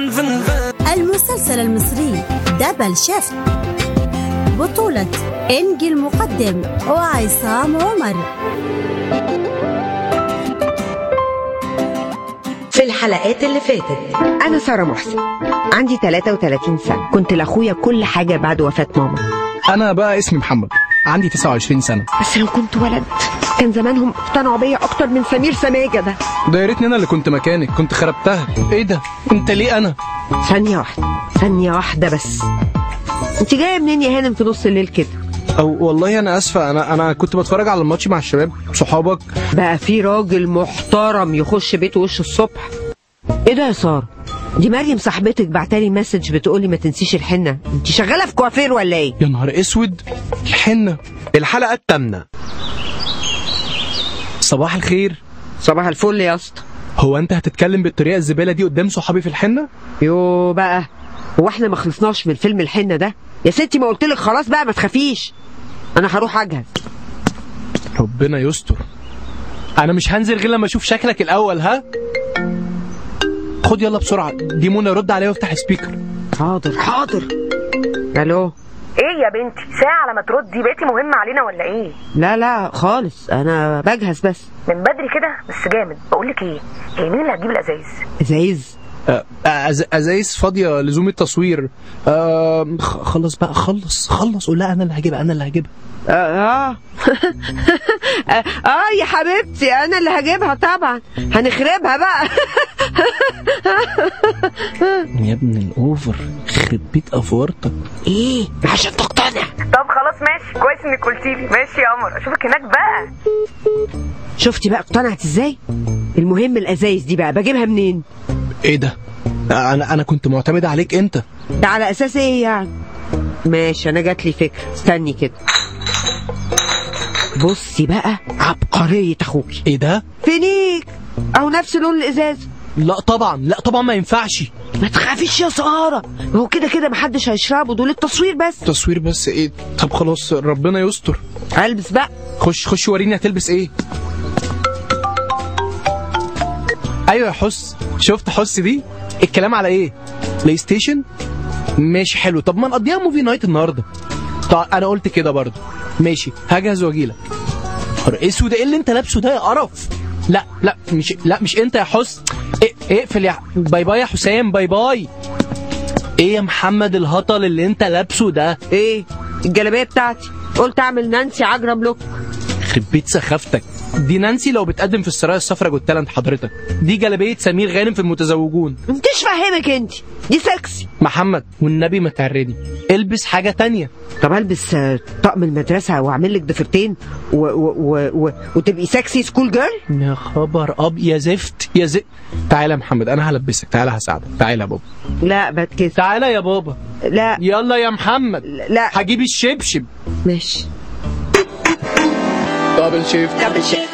المسلسل المصري دبل شيفت بطولة إنجي المقدم وعصام عمر في الحلقات اللي فاتت أنا سارة محسن عندي 33 سنة كنت لأخويا كل حاجة بعد وفاة ماما انا بقى اسمي محمد عندي 29 سنه بس لو كنت ولد كان زمانهم اقتنعوا بيا أكتر من سمير سماجة ده ده يا ريتني انا اللي كنت مكانك كنت خربتها ايه ده انت ليه انا ثانية واحدة ثانية واحدة بس انت جاية منين يا هانم في نص الليل كده او والله انا اسفه انا انا كنت بتفرج على الماتش مع الشباب صحابك بقى في راجل محترم يخش بيته وش الصبح ايه ده يا سارة دي مريم صاحبتك بعتالي مسج بتقولي ما تنسيش الحنة انت شغالة في كوافير ولا ايه يا نهار اسود الحنه الحلقة الثامنة صباح الخير صباح الفل يا اسطى هو انت هتتكلم بالطريقه الزباله دي قدام صحابي في الحنه يو بقى هو احنا ما خلصناش من فيلم الحنة ده يا ستي ما قلتلك خلاص بقى ما تخافيش انا هروح اجهز ربنا يستر انا مش هنزل غير لما اشوف شكلك الاول ها خد يلا بسرعه دي منى رد عليا وافتح سبيكر حاضر حاضر الو ايه يا بنتي ساعة على ما تردي بقيتي مهمة علينا ولا ايه لا لا خالص انا بجهز بس من بدري كده بس جامد بقولك ايه هي مين اللي هتجيب الازايز ازايز آه، أز- ازايز فاضيه لزوم التصوير آه، خ- خلص بقى خلص خلص قول لها انا اللي هجيبها انا اللي هجيبها اه اه اه يا حبيبتي انا اللي هجيبها طبعا هنخربها بقى يا ابن الاوفر خرب بيت افورتك ايه عشان تقتنع طب خلاص ماشي كويس انك قلتيلي ماشي يا قمر اشوفك هناك بقى شفتي بقى اقتنعت ازاي المهم الازايز دي بقى بجيبها منين ايه ده انا انا كنت معتمد عليك انت ده على اساس ايه يعني ماشي انا جات لي فكره استني كده بصي بقى عبقريه اخوكي ايه ده فينيك او نفس لون الازاز لا طبعا لا طبعا ما ينفعش ما تخافيش يا ساره ما هو كده كده محدش هيشربه دول التصوير بس تصوير بس ايه طب خلاص ربنا يستر البس بقى خش خش وريني هتلبس ايه ايوه يا حس شفت حس دي الكلام على ايه بلاي ستيشن ماشي حلو طب ما نقضيها موفي نايت النهارده طب انا قلت كده برضو ماشي هجهز واجيلك نهار اسود ايه اللي انت لابسه ده يا قرف لا لا مش لا مش انت يا حس إيه- اقفل يا باي باي يا حسام باي باي ايه يا محمد الهطل اللي انت لابسه ده ايه الجلابيه بتاعتي قلت اعمل نانسي عجرم لوك يخرب بيت سخافتك دي نانسي لو بتقدم في السرايا الصفراء جوت تالنت حضرتك دي جلابيه سمير غانم في المتزوجون انتش فاهمك انت دي سكسي محمد والنبي ما تعرني البس حاجه تانية طب البس آه، طقم المدرسه واعمل لك ضفيرتين و... و... و... و... وتبقي سكسي سكول جيرل يا خبر اب يا زفت يا زفت تعالى يا محمد انا هلبسك تعالى هساعدك تعالى يا بابا لا بتكسف تعالى يا بابا لا يلا يا محمد لا هجيب الشبشب ماشي دبل شيفت دبل شيفت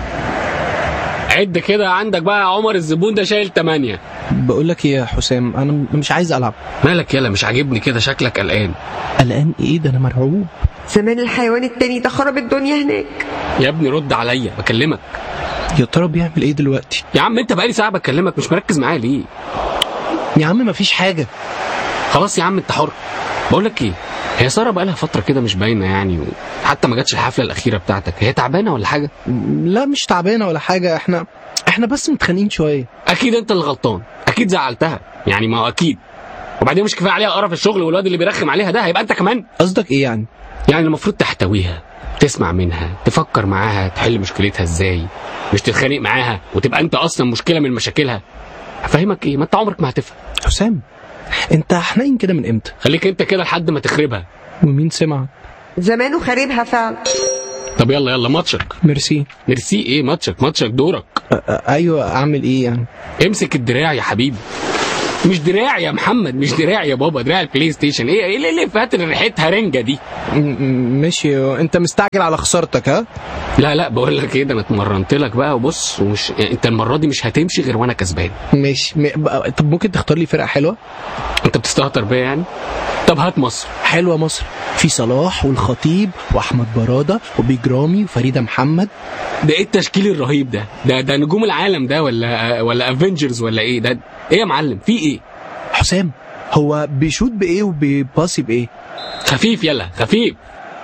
عد كده عندك بقى يا عمر الزبون ده شايل تمانية بقول لك ايه يا حسام انا مش عايز العب مالك يلا مش عاجبني كده شكلك قلقان قلقان ايه ده انا مرعوب زمان الحيوان التاني ده خرب الدنيا هناك يا ابني رد عليا بكلمك يا ترى بيعمل ايه دلوقتي يا عم انت بقالي ساعة بكلمك مش مركز معايا ليه يا عم مفيش حاجه خلاص يا عم انت حر بقول لك ايه هي ساره بقالها فتره كده مش باينه يعني حتى ما جاتش الحفله الاخيره بتاعتك هي تعبانه ولا حاجه لا مش تعبانه ولا حاجه احنا احنا بس متخانقين شويه اكيد انت اللي غلطان اكيد زعلتها يعني ما هو اكيد وبعدين مش كفايه عليها قرف الشغل والواد اللي بيرخم عليها ده هيبقى انت كمان قصدك ايه يعني يعني المفروض تحتويها تسمع منها تفكر معاها تحل مشكلتها ازاي مش تتخانق معاها وتبقى انت اصلا مشكله من مشاكلها هفهمك ايه ما انت عمرك ما هتفهم حسام انت حنين كده من امتى خليك انت كده لحد ما تخربها ومين سمع زمانه خاربها فعلا طب يلا يلا ماتشك ميرسي ميرسي ايه ماتشك ماتشك دورك أ- أ- ايوه اعمل ايه يعني امسك الدراع يا حبيبي مش دراع يا محمد مش دراع يا بابا دراع البلاي ستيشن ايه ايه اللي- اللي فات اللي ريحتها رنجه دي م- م- ماشي انت مستعجل على خسارتك ها لا لا بقول لك ايه ده انا اتمرنت لك بقى وبص ومش يعني انت المره دي مش هتمشي غير وانا كسبان ماشي م... بقى- طب ممكن تختار لي فرقه حلوه انت بتستهتر بيا يعني طب هات مصر حلوه مصر في صلاح والخطيب واحمد براده وبيجرامي وفريده محمد ده ايه التشكيل الرهيب ده ده ده نجوم العالم ده ولا ولا افنجرز ولا ايه ده ايه يا معلم في ايه حسام هو بيشوط بايه وبيباسي بايه خفيف يلا خفيف